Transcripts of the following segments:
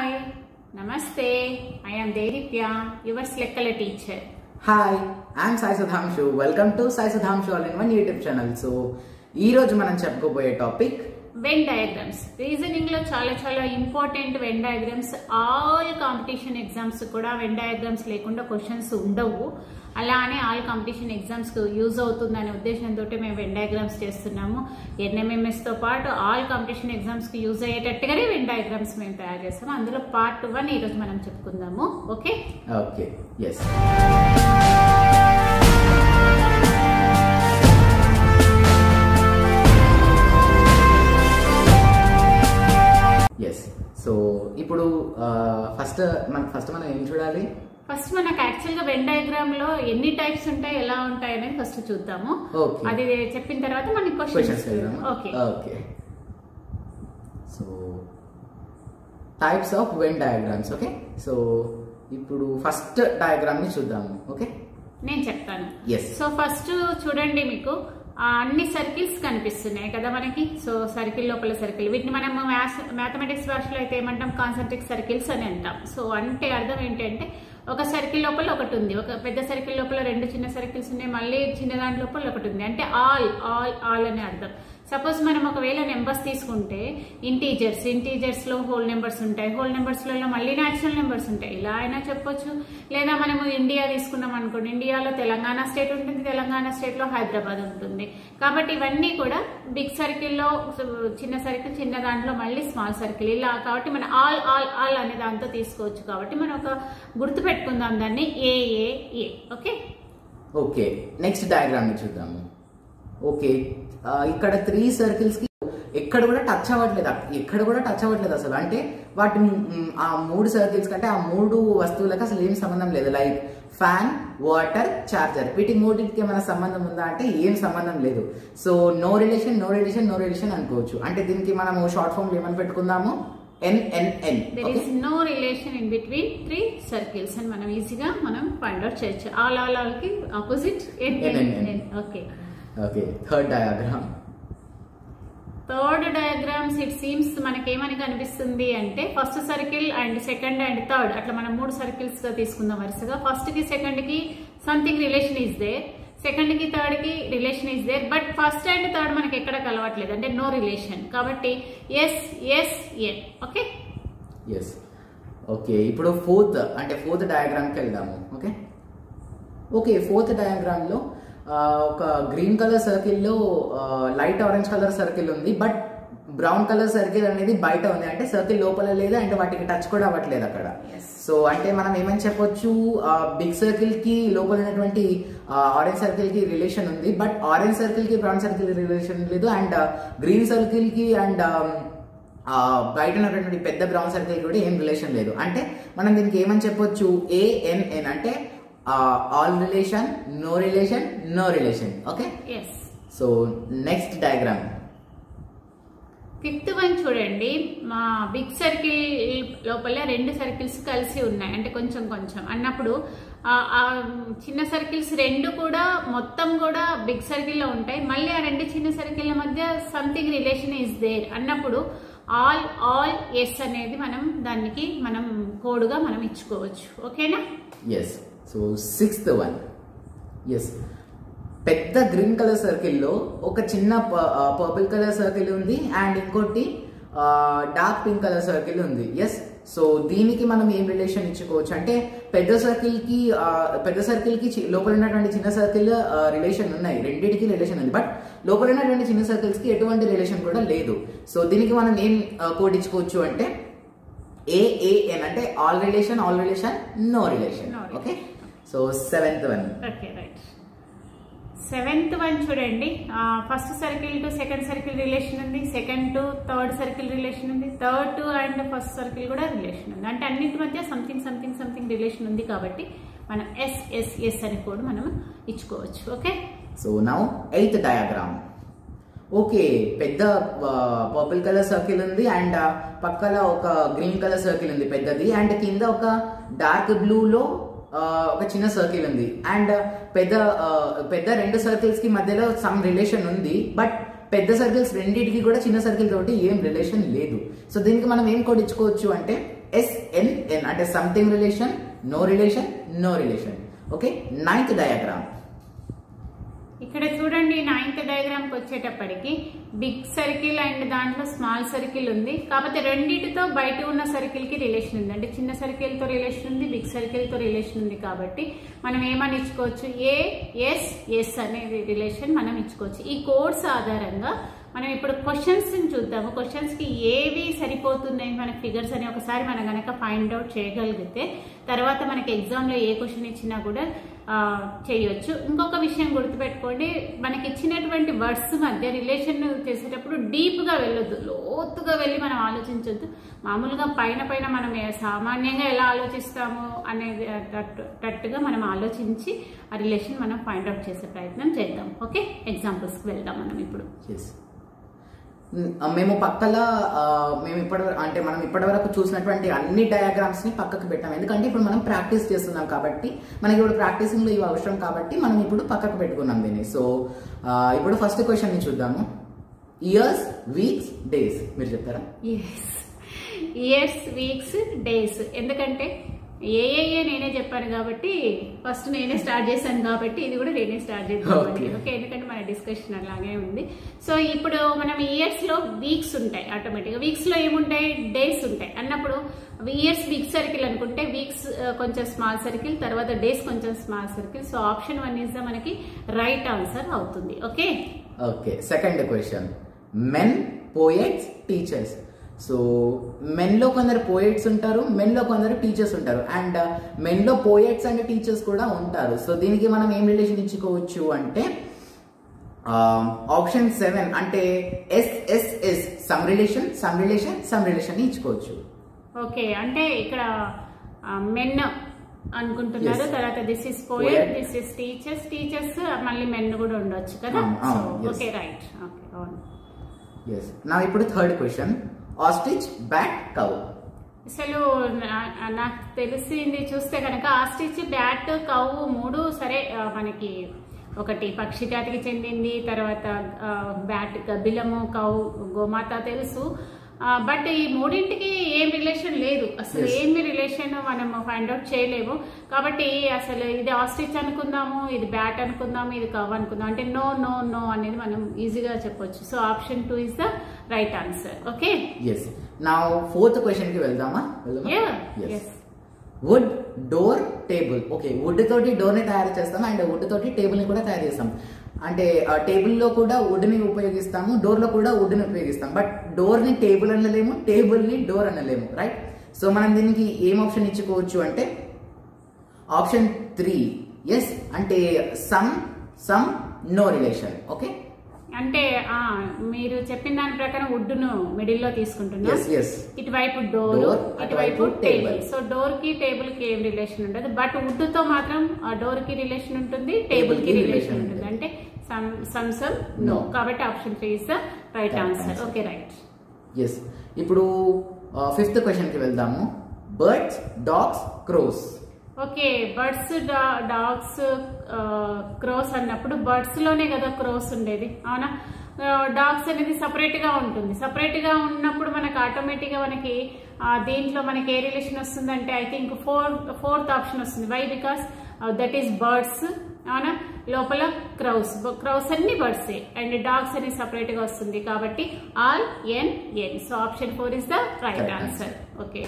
Hi నమస్తే I am Dedipya yours లెక్కల teacher hi I'm Sai Sudhanshu welcome to Sai Sudhanshu all in one YouTube channel so ఈ రోజు మనం చెప్పుకోబోయే టాపిక్ వెన్ డయాగ్రామ్స్ రీజనింగ్ లో చాలా చాలా important Venn diagrams all competition exams కూడా వెన్ డయాగ్రామ్స్ లేకుండా క్వశ్చన్స్ ఉండవు అలానే ఆల్ కాంపిటీషన్ ఎగ్జామ్స్ కు యూజ్ అవుతుందనే ఉద్దేశంతో మేము వెన్ డయాగ్రామ్స్ చేస్తున్నాము ఎన్ఎంఎంఎస్ తో పాటు ఆల్ కాంపిటీషన్ ఎగ్జామ్స్ కి యూజ్ అయ్యేటట్టుగానే వెన్ డయాగ్రామ్స్ మేము తయారు చేస్తాము అందులో పార్ట్ వన్ ఈ రోజు మనం చెప్పుకుందాము okay okay yes yes so ఇప్పుడు ఫస్ట్ మన ఫస్ట్ మనం ఏం చూడాలి ఫస్ట్ మనకు యాక్చువల్ గా వెన్ డయాగ్రామ్ లో ఎన్ని టైప్స్ ఉంటాయి ఎలా ఉంటాయి అనేది ఫస్ట్ చూద్దాము ఓకే అది చెప్పిన తర్వాత మనకి questions questions okay okay so types of Venn diagrams okay so ఇప్పుడు ఫస్ట్ డయాగ్రామ్ ని చూద్దాము ఓకే నేను చెప్తాను ఎస్ సో ఫస్ట్ చూడండి మీకు ఆ, అన్ని సర్కిల్స్ కనిపిస్తున్నాయి కదా మనకి సో సర్కిల్ లోపల సర్కిల్ వీటిని మనం మ్యాథమెటిక్స్ భాషలో అయితే ఏమంటాం కాన్సెంట్రిక్ సర్కిల్స్ అని అంటాం సో అంటే అర్థం ఏంటంటే ఒక సర్కిల్ లోపల ఒకటి ఉంది ఒక పెద్ద సర్కిల్ లోపల రెండు చిన్న సర్కిల్స్ ఉన్నాయి మళ్ళీ చిన్న దాని లోపల ఒకటి ఉంది అంటే ఆల్ ఆల్ ఆల్ అని అర్థం సపోజ్ మనం ఒకవేళ నెంబర్స్ తీసుకుంటే ఇంటీజర్స్ ఇంటీజర్స్ లో హోల్ నెంబర్స్ ఉంటాయి హోల్ నెంబర్స్ లలో మళ్ళీ న్యాచురల్ నెంబర్స్ ఉంటాయి ఇలా అయినా చెప్పొచ్చు లేదా మనము ఇండియా తీసుకున్నాం అనుకోండి ఇండియాలో తెలంగాణ స్టేట్ ఉంటుంది తెలంగాణ స్టేట్ లో హైదరాబాద్ ఉంటుంది కాబట్టి ఇవన్నీ కూడా బిగ్ సర్కిల్ లో చిన్న సర్కిల్ చిన్న దాంట్లో మళ్ళీ స్మాల్ సర్కిల్ ఇలా కాబట్టి మనం ఆల్ ఆల్ ఆల్ అనే దాంతో తీసుకోవచ్చు కాబట్టి మనం ఒక గుర్తు పెట్టుకుందాం దాన్ని A A A okay okay next diagram ని చూద్దాము ఓకే ఆ, ఇక్కడ త్రీ సర్కిల్స్ కి ఎక్కడ కూడా టచ్ అవ్వట్లేదు ఎక్కడ కూడా టచ్ అవ్వట్లేదు అసలు అంటే వాటి మ్, ఆ మూడు సర్కిల్స్ కంటే ఆ మూడు వస్తువులకు అసలు ఏం సంబంధం లేదు లైక్ ఫ్యాన్ వాటర్ చార్జర్ వీటి మూడింటికి ఏమైనా సంబంధం ఉందా అంటే ఏం సంబంధం లేదు so no relation no relation no relation అనుకోవచ్చు అంటే దీనికి మనము షార్ట్ ఫామ్ ఏమని పెట్టుకుందాము NNN there is no relation in between three circles అని మనం ఈజీగా మనం ఫైండ్ అవుట్ చేయొచ్చు ఆల్ ఆల్ ఆల్ కి opposite NNN. Okay okay third diagram third diagrams it seems మనకేమని కనిపిస్తుంది అంటే first circle and second and third అట్లా మనం మూడు సర్కిల్స్ గా తీసుకుందాం వరుసగా ఫస్ట్ కి సెకండ్ కి something relation is there second కి థర్డ్ కి relation is there but first and third మనకి ఎక్కడ కలవట్లేదు అంటే నో రిలేషన్ కాబట్టి S S N okay S okay ఇప్పుడు ఫోర్త్ అంటే ఫోర్త్ డయాగ్రామ్కి వెళ్దాము ఓకే ఓకే ఫోర్త్ డయాగ్రామ్లో ఒక గ్రీన్ కలర్ సర్కిల్లో లైట్ ఆరెంజ్ కలర్ సర్కిల్ ఉంది బట్ బ్రౌన్ కలర్ సర్కిల్ అనేది బయట ఉంది అంటే సర్కిల్ లోపల లేదు అండ్ వాటికి టచ్ కూడా అవ్వట్లేదు అక్కడ Yes. సో అంటే మనం ఏమని చెప్పొచ్చు బిగ్ సర్కిల్ కి లోపల ఉన్నటువంటి ఆరెంజ్ సర్కిల్ కి రిలేషన్ ఉంది బట్ ఆరెంజ్ సర్కిల్ కి బ్రౌన్ సర్కిల్ రిలేషన్ లేదు అండ్ గ్రీన్ సర్కిల్ కి అండ్ బయట ఉన్నటువంటి పెద్ద బ్రౌన్ సర్కిల్ కూడా ఏం రిలేషన్ లేదు అంటే మనం దీనికి ఏమని చెప్పొచ్చు ఏఎన్ఎన్ అంటే all relation no relation no relation okay yes so next diagram fifth one చూడండి మా బిగ్ సర్కిల్ లోపల రెండు సర్కిల్స్ కలిసి ఉన్నాయి అంటే కొంచెం కొంచెం అన్నప్పుడు ఆ- ఆ చిన్న సర్కిల్స్ రెండు కూడా మొత్తం కూడా బిగ్ సర్కిల్ లో ఉంటాయి మళ్ళీ ఆ రెండు చిన్న సర్కిల్ మధ్య సంథింగ్ రిలేషన్ ఈజ్ దేర్ అన్నప్పుడు ఆల్ ఆల్ ఎస్ అనేది మనం దానికి మనం కోడ్గా మనం ఇచ్చుకోవచ్చు ఓకేనా yes so sixth one yes పెద్ద గ్రీన్ కలర్ సర్కిల్లో ఒక చిన్న పర్పుల్ కలర్ సర్కిల్ ఉంది అండ్ ఇంకోటి డార్క్ పింక్ కలర్ సర్కిల్ ఉంది ఎస్ సో దీనికి మనం ఏం రిలేషన్ ఇచ్చుకోవచ్చు అంటే పెద్ద సర్కిల్ కి ఆ, పెద్ద సర్కిల్ కి చి- లోపల ఉన్నటువంటి చిన్న సర్కిల్ రిలేషన్ ఉన్నాయి రెండింటికి రిలేషన్ ఉంది బట్ లోపల ఉన్నటువంటి చిన్న సర్కిల్స్ కి ఎటువంటి రిలేషన్ కూడా లేదు సో దీనికి మనం ఏం కోడ్ ఇచ్చుకోవచ్చు అంటే ఏఏఎన్ అంటే all relation all relation no relation No relation. Okay so seventh one okay right seventh one చూడండి first circle to second circle relation ఉంది second to third circle relation ఉంది third to and first circle కూడా relation ఉంది అంటే అన్నింటి మధ్య something something something relation ఉంది కాబట్టి మనం ఎస్ ఎస్ ఎస్ అని కూడా మనం ఇచ్చుకోవచ్చు okay so now eighth diagram okay పెద్ద పర్పుల్ కలర్ సర్కిల్ ఉంది అండ్ పక్కన ఒక గ్రీన్ కలర్ సర్కిల్ ఉంది పెద్దది అండ్ కింద ఒక డార్క్ బ్లూలో ఒక చిన్న సర్కిల్ ఉంది అండ్ పెద్ద ఆ, పెద్ద రెండు సర్కిల్స్ కి మధ్యలో సమ్ రిలేషన్ ఉంది బట్ పెద్ద సర్కిల్స్ రెండింటికి కూడా చిన్న సర్కిల్ తోటి ఏం రిలేషన్ లేదు సో దీనికి మనం ఏం కోడ్ ఇచ్చుకోవచ్చు అంటే ఎస్ఎన్ఎన్ అంటే something relation no relation no relation okay ninth diagram ఇక్కడ చూడండి నైన్త్ డయాగ్రామ్కి వచ్చేటప్పటికి బిగ్ సర్కిల్ అండ్ దాంట్లో స్మాల్ సర్కిల్ ఉంది కాకపోతే రెండింటితో బయట ఉన్న సర్కిల్కి రిలేషన్ ఉంది అంటే చిన్న సర్కిల్తో రిలేషన్ ఉంది బిగ్ సర్కిల్తో రిలేషన్ ఉంది కాబట్టి మనం ఏమని ఇచ్చుకోవచ్చు ఏ ఎస్ ఎస్ అనే రిలేషన్ మనం ఇచ్చుకోవచ్చు ఈ కోడ్స్ ఆధారంగా మనం ఇప్పుడు క్వశ్చన్స్ చూద్దాము క్వశ్చన్స్ కి ఏవి సరిపోతున్నాయి మన ఫిగర్స్ అని ఒకసారి మనం గనక ఫైండ్ అవుట్ చేయగలిగితే తర్వాత మనకి ఎగ్జామ్ లో ఏ క్వశ్చన్ ఇచ్చినా కూడా ఆ, చేయొచ్చు ఇంకొక విషయం గుర్తుపెట్టుకోండి మనకి ఇచ్చినటువంటి వర్డ్స్ మధ్య రిలేషన్ చేసేటప్పుడు డీప్ గా వెళ్ళొద్దు లోతుగా వెళ్ళి మనం ఆలోచించొద్దు మామూలుగా పైన పైన మనం ఏ- సామాన్యంగా ఎలా ఆలోచిస్తాము అనేది తట్టు- తట్టుగా మనం ఆలోచించి ఆ రిలేషన్ మనం ఫైండ్ అవుట్ చేసే ప్రయత్నం చేద్దాం ఓకే ఎగ్జాంపుల్స్కి వెళ్దాం మనం ఇప్పుడు ఎస్ మేము పక్కల ఆ, మేము ఇప్పటి అంటే మనం ఇప్పటి వరకు చూసినటువంటి అన్ని డయాగ్రామ్స్ ని పక్కకు పెట్టాం ఎందుకంటే ఇప్పుడు మనం ప్రాక్టీస్ చేస్తున్నాం కాబట్టి మనకి ఇప్పుడు ప్రాక్టీసింగ్ లో ఇవి అవసరం కాబట్టి మనం ఇప్పుడు పక్కకు పెట్టుకున్నాం దీన్ని సో ఆ, ఇప్పుడు ఫస్ట్ క్వశ్చన్ ని చూద్దాము ఇయర్స్ వీక్స్ డేస్ మీరు చెప్తారా ఎస్ ఇయర్స్ వీక్స్ డేస్ ఎందుకంటే ఏ ఏ ఏ నేనే చెప్పాను కాబట్టి ఫస్ట్ నేనే స్టార్ట్ చేశాను కాబట్టి ఇది కూడా నేనే స్టార్ట్ చేద్దాం Okay. ఓకే ఎందుకంటే మన డిస్కషన్ అలాగే ఉంది సో ఇప్పుడు మనం ఇయర్స్ లో వీక్స్ ఉంటాయి ఆటోమేటిక్గా వీక్స్ లో ఏముంటాయి డేస్ ఉంటాయి అన్నప్పుడు ఇయర్స్ బిగ్ సర్కిల్ అనుకుంటే వీక్స్ కొంచెం స్మాల్ సర్కిల్ తర్వాత డేస్ కొంచెం small circle so option one is మనకి రైట్ ఆన్సర్ అవుతుంది okay okay second question men poets teachers so men లో కొందరు పోయెట్స్ ఉంటారు మెన్ లో కొందరు టీచర్స్ ఉంటారు అండ్ మెన్ లో పోయెట్స్ అండ్ టీచర్స్ కూడా ఉంటారు సో దీనికి మనం ఏం రిలేషన్ ఇచ్చుకోవచ్చు అంటే ఆప్షన్ సెవెన్ అంటే S S S some relation some relation some relation ఇచ్చుకోవచ్చు ఓకే అంటే ఇక్కడ మెన్ అనుకుంటున్నారు Yes. తర్వాత this is poet Poet. This is teachers teachers మళ్ళీ మెన్ కూడా ఉండొచ్చు కదా అవును, అవును, yes. ఓకే రైట్ ఓకే అవును ఎస్ నా ఇప్పుడు third question ostrich bat cow అసలు నా- నాకు తెలిసింది చూస్తే కనుక ఆస్టిచ్ బ్యాట్ కవ్వు మూడు సరే ఆ, మనకి ఒకటి పక్షి జాతికి చెందింది తర్వాత ఆ, బ్యాట్ గబ్బిలము కౌ గోమాత తెలుసు బట్ ఈ మూడింటికి ఏం రిలేషన్ లేదు అసలు Yes. ఏమి రిలేషన్ మనం ఫైండ్ అవుట్ చేయలేము కాబట్టి అసలు ఇది ఆస్టిచ్ అనుకుందాము ఇది బ్యాట్ అనుకుందాము ఇది కవ్ అనుకుందాం అంటే నో నో నో అనేది మనం ఈజీగా చెప్పొచ్చు so option two is the right answer okay yes నా ఫోర్త్ క్వశ్చన్ కి వెళ్దామా వెళ్దామా Yeah, Yes. yes. Wood door table okay wood తోటి డోర్ ని తయారు చేస్తాం అండ్ వుడ్ తోటి టేబుల్ ని కూడా తయారు చేస్తాం అంటే ఆ టేబుల్ లో కూడా వుడ్ ని ఉపయోగిస్తాము డోర్ లో కూడా వుడ్ ని ఉపయోగిస్తాం బట్ డోర్ ని టేబుల్ అనలేము టేబుల్ ని డోర్ అనలేము రైట్ సో మనం దీనికి ఏం ఆప్షన్ ఇచ్చుకోవచ్చు అంటే ఆప్షన్ త్రీ ఎస్ అంటే some some no relation okay అంటే ఆ మీరు చెప్పిన దాని ప్రకారం వుడ్ ను మిడిల్ లో తీసుకుంటున్నా ఎస్ ఎస్ ఇటువైపు డోర్ Door, ఇటువైపు అటువైపు టేబుల్ table. సో డోర్ కి టేబుల్ కి ఏం రిలేషన్ ఉండదు బట్ వుడ్ తో మాత్రం డోర్ కి రిలేషన్ ఉంటుంది టేబుల్ కి కి రిలేషన్ relation ఉంటుంది ఉంటుంది. అంటే some some some no No. కాబట్టి option three is the right Right answer answer. Okay right yes ఇప్పుడు ఫిఫ్త్ క్వశ్చన్ కి వెళ్దాము birds dogs crows okay birds dogs crows అన్నప్పుడు బర్డ్స్ లోనే కదా క్రోస్ ఉండేది అవునా డాగ్స్ అనేది సపరేట్ గా ఉంటుంది సపరేట్ గా ఉన్నప్పుడు మనకి ఆటోమేటిక్ గా మనకి ఆ, దీంట్లో మనకి ఏ రిలేషన్ వస్తుందంటే I think four fourth option వస్తుంది why because that is birds అవునా లోపల క్రౌస్ క్రౌస్ అన్ని బర్డ్స్ అండ్ డాగ్స్ అనేది సపరేట్ గా వస్తుంది కాబట్టి all N N so option four is the right Correct answer okay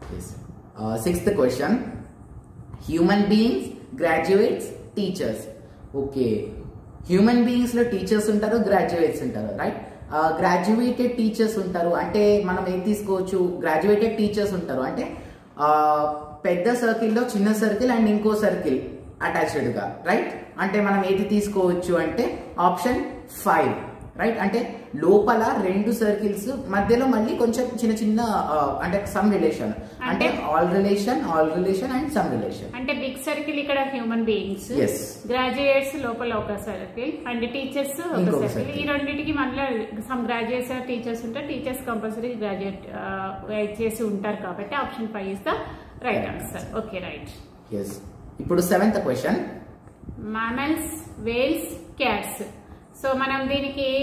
sixth question human beings graduates teachers okay human beings లో teachers ఉంటారు graduates ఉంటారు రైట్ గ్రాడ్యుయేటెడ్ టీచర్స్ ఉంటారు అంటే మనం ఏం తీసుకోవచ్చు గ్రాడ్యుయేటెడ్ టీచర్స్ ఉంటారు అంటే ఆ, పెద్ద సర్కిల్లో చిన్న సర్కిల్ అండ్ ఇంకో సర్కిల్ అటాచ్డ్ గా రైట్ అంటే మనం ఏది తీసుకోవచ్చు అంటే ఆప్షన్ ఫైవ్ రైట్ అంటే లోపల రెండు సర్కిల్స్ మధ్యలో మళ్ళీ కొంచెం చిన్న చిన్న ఆ, అంటే సమ్ రిలేషన్ అంటే అంటే- all relation all relation and some relation అంటే బిగ్ సర్కిల్ ఇక్కడ హ్యూమన్ బీయింగ్స్ Yes. గ్రాడ్యుయేట్స్ లోపల ఒక సర్కిల్ అండ్ టీచర్స్ ఒక ఇంకొక సర్కిల్ circle. ఈ రెండింటికి మళ్ళీ సమ్ గ్రాడ్యుయేట్స్ టీచర్స్ ఉంటారు టీచర్స్ కంపల్సరీ గ్రాడ్యుయేట్ చేసి ఉంటారు కాబట్టి option five is the right Right answer okay right yes ఇప్పుడు seventh question mammals whales cats so మనం దీనికి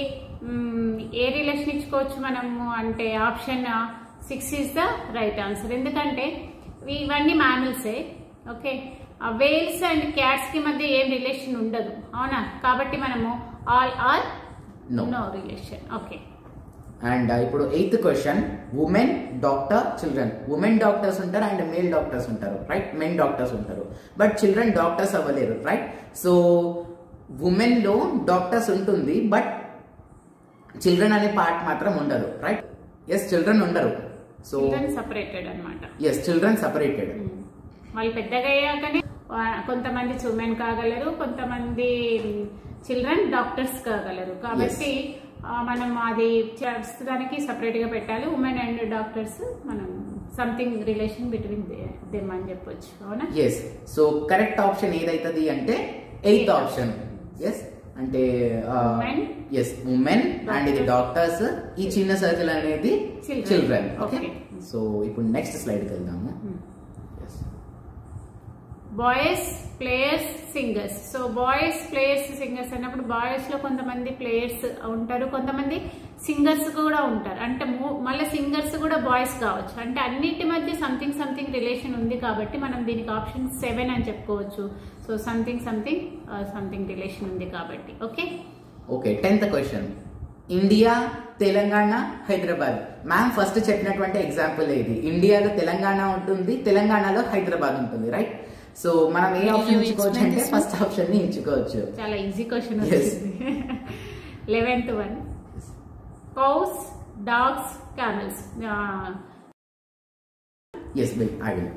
మ్మ్, ఏ రిలేషన్ ఇచ్చుకోవచ్చు మనము అంటే option six is the right answer ఎందుకంటే ఇవి- ఇవన్నీ మ్యామిల్సే ఓకే వేల్స్ అండ్ క్యాట్స్ కి మధ్య ఏం రిలేషన్ ఉండదు అవునా కాబట్టి మనము all or No. No relation okay and ఇప్పుడు eighth question women doctor children women doctors ఉంటారు అండ్ మేల్ డాక్టర్స్ ఉంటారు రైట్ మెన్ డాక్టర్స్ ఉంటారు బట్ చిల్డ్రన్ డాక్టర్స్ అవ్వలేరు రైట్ సో ఉమెన్ లో డాక్టర్స్ ఉంటుంది బట్ చిల్డ్రన్ అనే పార్ట్ మాత్రం ఉండదు రైట్ ఎస్ చిల్డ్రన్ ఉండరు సో చిల్డ్రన్ సపరేటెడ్ అనమాట ఎస్ చిల్డ్రన్ సపరేటెడ్ వాళ్ళు పెద్దగా అయ్యాకనే వా- కొంతమంది ఉమెన్ కాగలరు కొంతమంది చిల్డ్రన్ డాక్టర్స్ కాగలరు కాబట్టి ఆ, మనం అది ప్రస్తుతానికి సపరేట్ గా పెట్టాలి ఉమెన్ అండ్ డాక్టర్స్ మనం సంథింగ్ రిలేషన్ బిట్వీన్ దెమ్ అని చెప్పొచ్చు అవునా ఎస్ సో కరెక్ట్ ఆప్షన్ ఏదైతుంది అంటే ఎయిత్ ఆప్షన్ ఎస్ అంటే Women. ఎస్ ఉమెన్ అండ్ ఇది డాక్టర్స్ ఈ చిన్న సర్కిల్ అనేది Children. Children okay Okay. So ఇప్పుడు నెక్స్ట్ స్లైడ్కి వెళ్దాము yes boys players singers so boys players singers అన్నప్పుడు బాయ్స్ లో కొంతమంది ప్లేయర్స్ ఉంటారు కొంతమంది సింగర్స్ కూడా ఉంటారు అంటే మూ- మళ్ళీ సింగర్స్ కూడా బాయ్స్ కావచ్చు అంటే అన్నిటి మధ్య సంథింగ్ సంథింగ్ రిలేషన్ ఉంది కాబట్టి మనం దీనికి ఆప్షన్ సెవెన్ అని చెప్పుకోవచ్చు so something something something relation ఉంది కాబట్టి okay okay tenth question India Telangana Hyderabad ma'am first చెప్పినటువంటి ఎగ్జాంపుల్ ఇది ఇండియాలో తెలంగాణ ఉంటుంది తెలంగాణలో హైదరాబాద్ ఉంటుంది రైట్ సో మనం ఏ Will ఆప్షన్ you ఎంచుకోవచ్చు explain అంటే this one? ఫస్ట్ ఆప్షన్ ని ఎంచుకోవచ్చు చాలా ఈజీ క్వశ్చన్ Yes. వచ్చింది eleventh one cows dogs camels yes will I will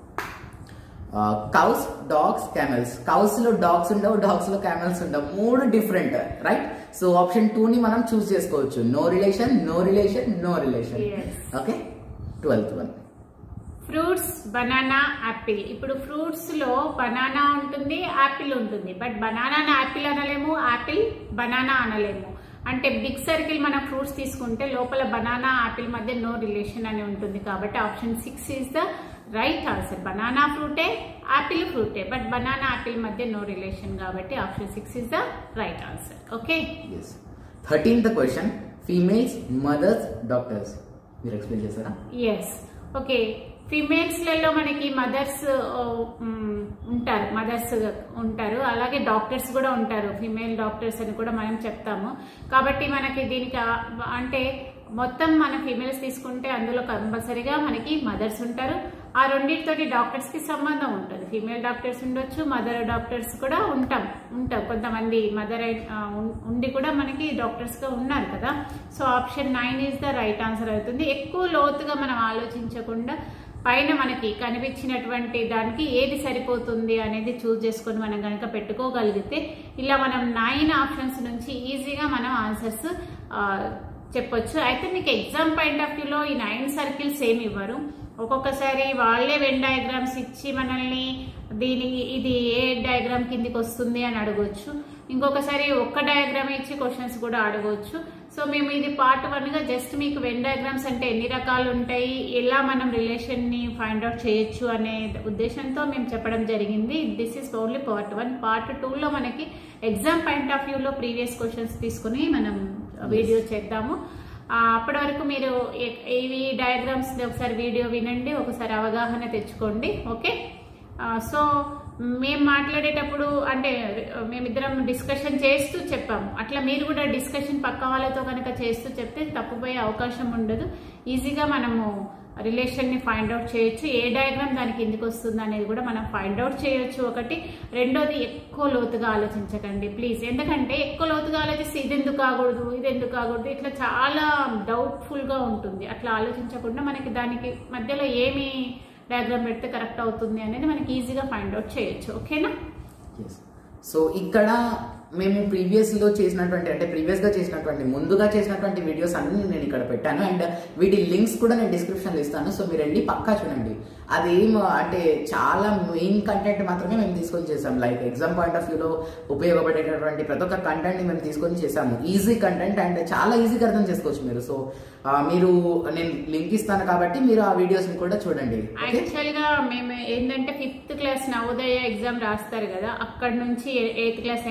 cows dogs camels cows లో డాగ్స్ ఉండవు డాగ్స్ లో క్యామెల్స్ ఉండవు మూడు different right so option two ని మనం చూస్ చేసుకోవచ్చు no relation no relation no relation Yes. Okay twelfth one fruits banana apple ఇప్పుడు fruits లో బనానా ఉంటుంది యాపిల్ ఉంటుంది బట్ బనానా యాపిల్ అనలేము యాపిల్ బనానా అనలేము అంటే బిగ్ సర్కిల్ మనం ఫ్రూట్స్ తీసుకుంటే లోపల బనానా యాపిల్ మధ్య నో రిలేషన్ అని ఉంటుంది కాబట్టి option six is the right answer banana ఫ్రూటే యాపిల్ ఫ్రూటే బట్ బనానా యాపిల్ మధ్య నో రిలేషన్ కాబట్టి option six is the right answer okay yes thirteenth question females mothers doctors మీరు ఎక్స్ప్లెయిన్ చేస్తారా ఎస్ ఓకే ఫిమేల్స్ లలో మనకి మదర్స్ ఉంటారు mothers ఉంటారు అలాగే డాక్టర్స్ కూడా ఉంటారు ఫిమేల్ డాక్టర్స్ అని కూడా మనం చెప్తాము కాబట్టి మనకి దీనికి ఆ- అంటే మొత్తం మన ఫిమేల్స్ తీసుకుంటే అందులో కంపల్సరీగా మనకి మదర్స్ ఉంటారు ఆ రెండింటితోటి డాక్టర్స్ కి సంబంధం ఉంటుంది ఫీమేల్ డాక్టర్స్ ఉండొచ్చు మదర్ డాక్టర్స్ కూడా ఉంటాం ఉంటాం కొంతమంది మదర్ ఉండి కూడా మనకి డాక్టర్స్ గా ఉన్నారు కదా so option nine is the right answer అవుతుంది ఎక్కువ లోతుగా మనం ఆలోచించకుండా పైన మనకి కనిపించినటువంటి దానికి ఏది సరిపోతుంది అనేది చూస్ చేసుకొని మనం కనుక పెట్టుకోగలిగితే ఇలా మనం నైన్ ఆప్షన్స్ నుంచి ఈజీగా మనం ఆన్సర్స్ చెప్పొచ్చు అయితే మీకు ఎగ్జామ్ పాయింట్ ఆఫ్ వ్యూలో ఈ నైన్ సర్కిల్స్ ఏమి ఇవ్వరు ఒక్కొక్కసారి వాళ్ళే వెన్ డయాగ్రామ్స్ ఇచ్చి మనల్ని దీని ఇది ఏ డయాగ్రామ్ కిందికి వస్తుంది అని అడగొచ్చు ఇంకొకసారి ఒక్క డయాగ్రామ్ ఇచ్చి క్వశ్చన్స్ కూడా అడగవచ్చు సో మేము ఇది పార్ట్ వన్ గా జస్ట్ మీకు వెన్ డయాగ్రామ్స్ అంటే ఎన్ని రకాలు ఉంటాయి ఎలా మనం రిలేషన్ ని ఫైండ్ అవుట్ చేయొచ్చు అనే ఉద్దేశంతో మేము చెప్పడం జరిగింది this is only part one part two లో మనకి ఎగ్జామ్ పాయింట్ ఆఫ్ వ్యూలో ప్రీవియస్ క్వశ్చన్స్ తీసుకుని మనం వీడియో చేద్దాము ఆ, అప్పటి వరకు మీరు ఏ- ఇవి డయాగ్రామ్స్ ఒకసారి వీడియో వినండి ఒకసారి అవగాహన తెచ్చుకోండి ఓకే ఆ, సో మేము మాట్లాడేటప్పుడు అంటే మేమిద్దరం డిస్కషన్ చేస్తూ చెప్పాము అట్లా మీరు కూడా డిస్కషన్ పక్క వాళ్ళతో కనుక చేస్తూ చెప్తే తప్పుపోయే అవకాశం ఉండదు ఈజీగా మనము రిలేషన్ ని ఫైండ్ అవుట్ చేయొచ్చు ఏ డయాగ్రామ్ దానికి ఎందుకు వస్తుంది అనేది కూడా మనం ఫైండ్ అవుట్ చేయొచ్చు ఒకటి రెండోది ఎక్కువ లోతుగా ఆలోచించకండి ప్లీజ్ ఎందుకంటే ఎక్కువ లోతుగా ఆలోచిస్తే ఇది ఎందుకు కాకూడదు ఇది ఎందుకు కాకూడదు ఇట్లా చాలా డౌట్ఫుల్ గా ఉంటుంది అట్లా ఆలోచించకుండా మనకి దానికి మధ్యలో ఏమి డయాగ్రామ్ పెడితే కరెక్ట్ అవుతుంది అనేది మనకి ఈజీగా ఫైండ్ అవుట్ చేయొచ్చు ఓకేనా ఎస్ సో ఇక్కడ మేము ప్రీవియస్ లో చేసినటువంటి అంటే ప్రీవియస్ గా చేసినటువంటి ముందుగా చేసినటువంటి వీడియోస్ అన్ని నేను ఇక్కడ పెట్టాను అండ్ వీటి లింక్స్ కూడా నేను డిస్క్రిప్షన్ లో ఇస్తాను సో మీరు వెళ్ళి పక్కా చూడండి అదేం అంటే చాలా మెయిన్ కంటెంట్ మాత్రమే మేము తీసుకొని చేసాం లైక్ ఎగ్జామ్ పాయింట్ ఆఫ్ వ్యూలో ఉపయోగపడేటటువంటి ప్రతి ఒక్క కంటెంట్ ని మేము తీసుకొని చేసాము ఈజీ కంటెంట్ అండ్ చాలా ఈజీగా అర్థం చేసుకోవచ్చు మీరు సో ఆ, మీరు నేను లింక్ ఇస్తాను కాబట్టి మీరు ఆ వీడియోస్ ని కూడా చూడండి ఓకే యాక్చువల్ గా మేము ఏంటంటే ఫిఫ్త్ క్లాస్ నవోదయ ఎగ్జామ్ రాస్తారు కదా అక్కడ నుంచి eighth class NMMS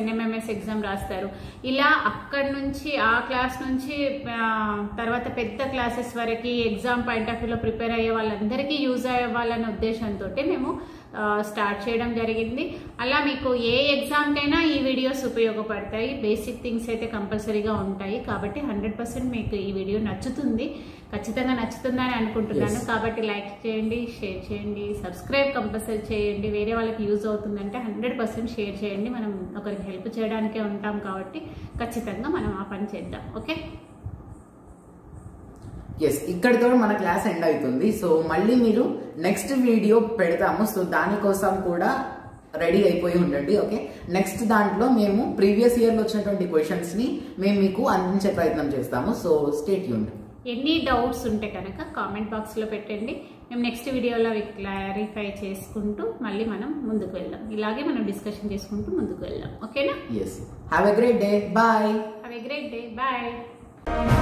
mathematics exam రాస్తారు ఇలా అక్కడి నుంచి ఆ క్లాస్ నుంచి ఆ, తర్వాత పెద్ద క్లాసెస్ వరకు ఎగ్జామ్ పాయింట్ ఆఫ్ వ్యూలో ప్రిపేర్ అయ్యే వాళ్ళందరికీ యూజ్ అవ్వాలనే ఉద్దేశంతో మేము ఆ, స్టార్ట్ చేయడం జరిగింది అలా మీకు ఏ ఎగ్జామ్కైనా ఈ వీడియోస్ ఉపయోగపడతాయి బేసిక్ థింగ్స్ అయితే కంపల్సరీగా ఉంటాయి కాబట్టి హండ్రెడ్ పర్సెంట్ మీకు ఈ వీడియో నచ్చుతుంది ఖచ్చితంగా నచ్చుతుందని అనుకుంటున్నాను Yes. కాబట్టి లైక్ చేయండి షేర్ చేయండి సబ్స్క్రైబ్ కంపల్సరీ చేయండి వేరే వాళ్ళకి యూజ్ అవుతుందంటే హండ్రెడ్ పర్సెంట్ షేర్ చేయండి మనం ఒకరికి హెల్ప్ చేయడానికే ఉంటాం కాబట్టి ఖచ్చితంగా మనం ఆ పని చేద్దాం ఓకే ఎస్ ఇక్కడితో మన క్లాస్ ఎండ్ అవుతుంది సో మళ్ళీ మీరు నెక్స్ట్ వీడియో పెడతాము సో దానికోసం కూడా రెడీ అయిపోయి ఉండండి ఓకే నెక్స్ట్ దాంట్లో మేము ప్రీవియస్ ఇయర్లో వచ్చినటువంటి క్వశ్చన్స్ ని మేము మీకు అందించే ప్రయత్నం చేస్తాము సో స్టేట్ యూండ్ ఎన్ని డౌట్స్ ఉంటే కనుక కామెంట్ బాక్స్లో పెట్టండి మేము నెక్స్ట్ వీడియోలో అవి క్లారిఫై చేసుకుంటూ మళ్ళీ మనం ముందుకు వెళ్దాం ఇలాగే మనం డిస్కషన్ చేసుకుంటూ ముందుకు వెళ్దాం ఓకేనా yes have a great day bye have a great day bye